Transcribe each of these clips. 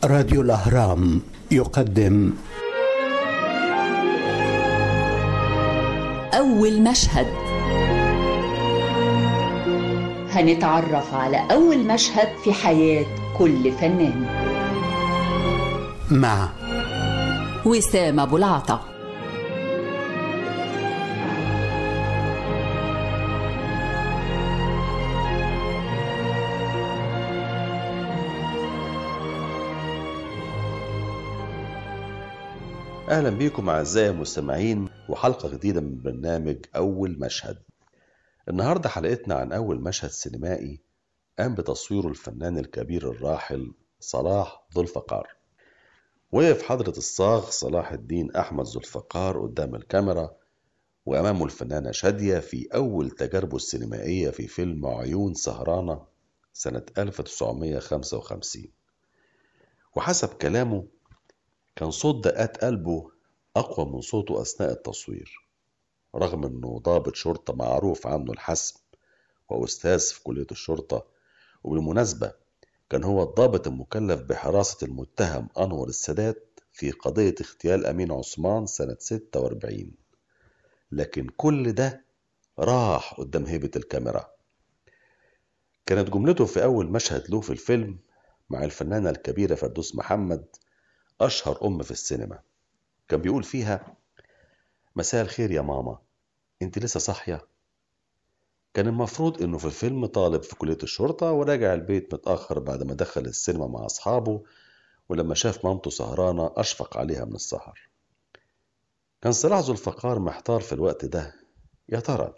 راديو الأهرام يقدم أول مشهد هنتعرف على أول مشهد في حياة كل فنان مع وسام أبو العطا أهلا بيكم أعزائي المستمعين وحلقة جديدة من برنامج أول مشهد النهاردة حلقتنا عن أول مشهد سينمائي قام بتصويره الفنان الكبير الراحل صلاح ذو الفقار وقف حضرة الصاغ صلاح الدين أحمد ذو الفقار قدام الكاميرا وأمامه الفنانة شادية في أول تجاربه السينمائية في فيلم عيون سهرانة سنة 1955 وحسب كلامه كان صوت دقات قلبه أقوى من صوته أثناء التصوير رغم أنه ضابط شرطة معروف عنه الحسم وأستاذ في كلية الشرطة وبالمناسبة كان هو الضابط المكلف بحراسة المتهم أنور السادات في قضية اغتيال أمين عثمان سنة 46 لكن كل ده راح قدام هيبة الكاميرا كانت جملته في أول مشهد له في الفيلم مع الفنانة الكبيرة فردوس محمد أشهر أم في السينما كان بيقول فيها مساء الخير يا ماما انت لسه صاحية كان المفروض انه في الفيلم طالب في كلية الشرطة وراجع البيت متأخر بعد ما دخل السينما مع أصحابه ولما شاف مامته سهرانة أشفق عليها من السهر كان صلاح ذو الفقار محتار في الوقت ده يا ترى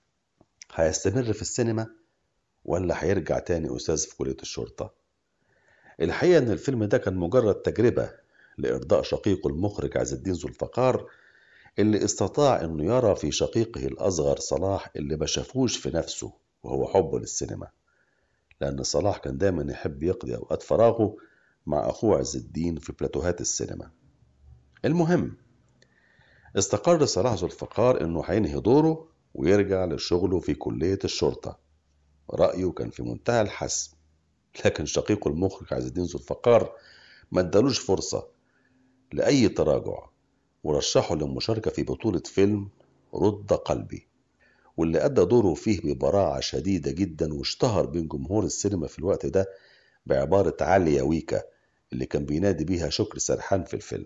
هيستمر في السينما ولا هيرجع تاني أستاذ في كلية الشرطة الحقيقة إن الفيلم ده كان مجرد تجربة لإرضاء شقيقه المخرج عز الدين ذو الفقار اللي استطاع إنه يرى في شقيقه الأصغر صلاح اللي ما شافوش في نفسه وهو حبه للسينما لأن صلاح كان دايما يحب يقضي أوقات فراغه مع أخوه عز الدين في بلاتوهات السينما المهم استقر صلاح ذو الفقار إنه هينهي دوره ويرجع لشغله في كلية الشرطة رأيه كان في منتهى الحسم لكن شقيقه المخرج عز الدين ذو الفقار ما ادالوش فرصة لأي تراجع ورشحه للمشاركة في بطولة فيلم رد قلبي واللي أدى دوره فيه ببراعة شديدة جدا واشتهر بين جمهور السينما في الوقت ده بعبارة علي يا ويكا اللي كان بينادي بيها شكري سرحان في الفيلم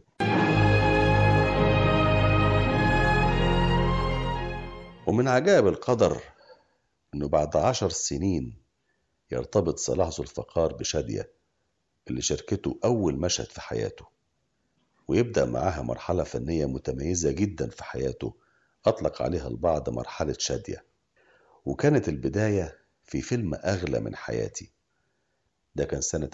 ومن عجائب القدر إنه بعد عشر سنين يرتبط صلاح ذو الفقار بشادية اللي شاركته أول مشهد في حياته ويبدأ معاها مرحلة فنية متميزة جدا في حياته أطلق عليها البعض مرحلة شادية وكانت البداية في فيلم أغلى من حياتي ده كان سنة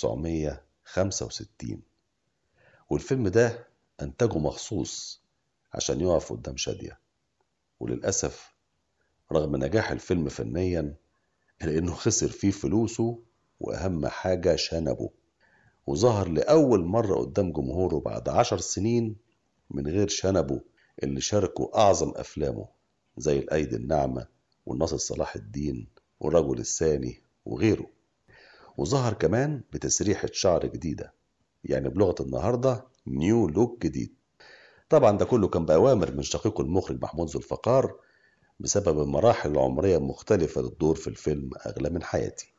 1965 والفيلم ده أنتجه مخصوص عشان يقف قدام شادية وللأسف رغم نجاح الفيلم فنيا إلا إنه خسر فيه فلوسه وأهم حاجة شنبه وظهر لأول مرة قدام جمهوره بعد عشر سنين من غير شنبه اللي شاركوا أعظم أفلامه زي الأيدي الناعمة والناصر صلاح الدين والرجل الثاني وغيره وظهر كمان بتسريحة شعر جديدة يعني بلغة النهاردة نيو لوك جديد طبعا ده كله كان بأوامر من شقيقه المخرج محمود ذو الفقار بسبب المراحل العمرية المختلفة للدور في الفيلم أغلى من حياتي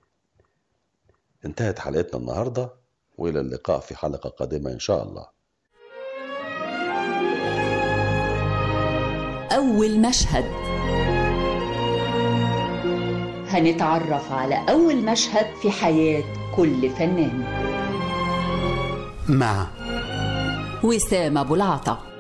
انتهت حلقتنا النهاردة وإلى اللقاء في حلقة قادمة إن شاء الله أول مشهد هنتعرف على أول مشهد في حياة كل فنان مع وسام أبو العطا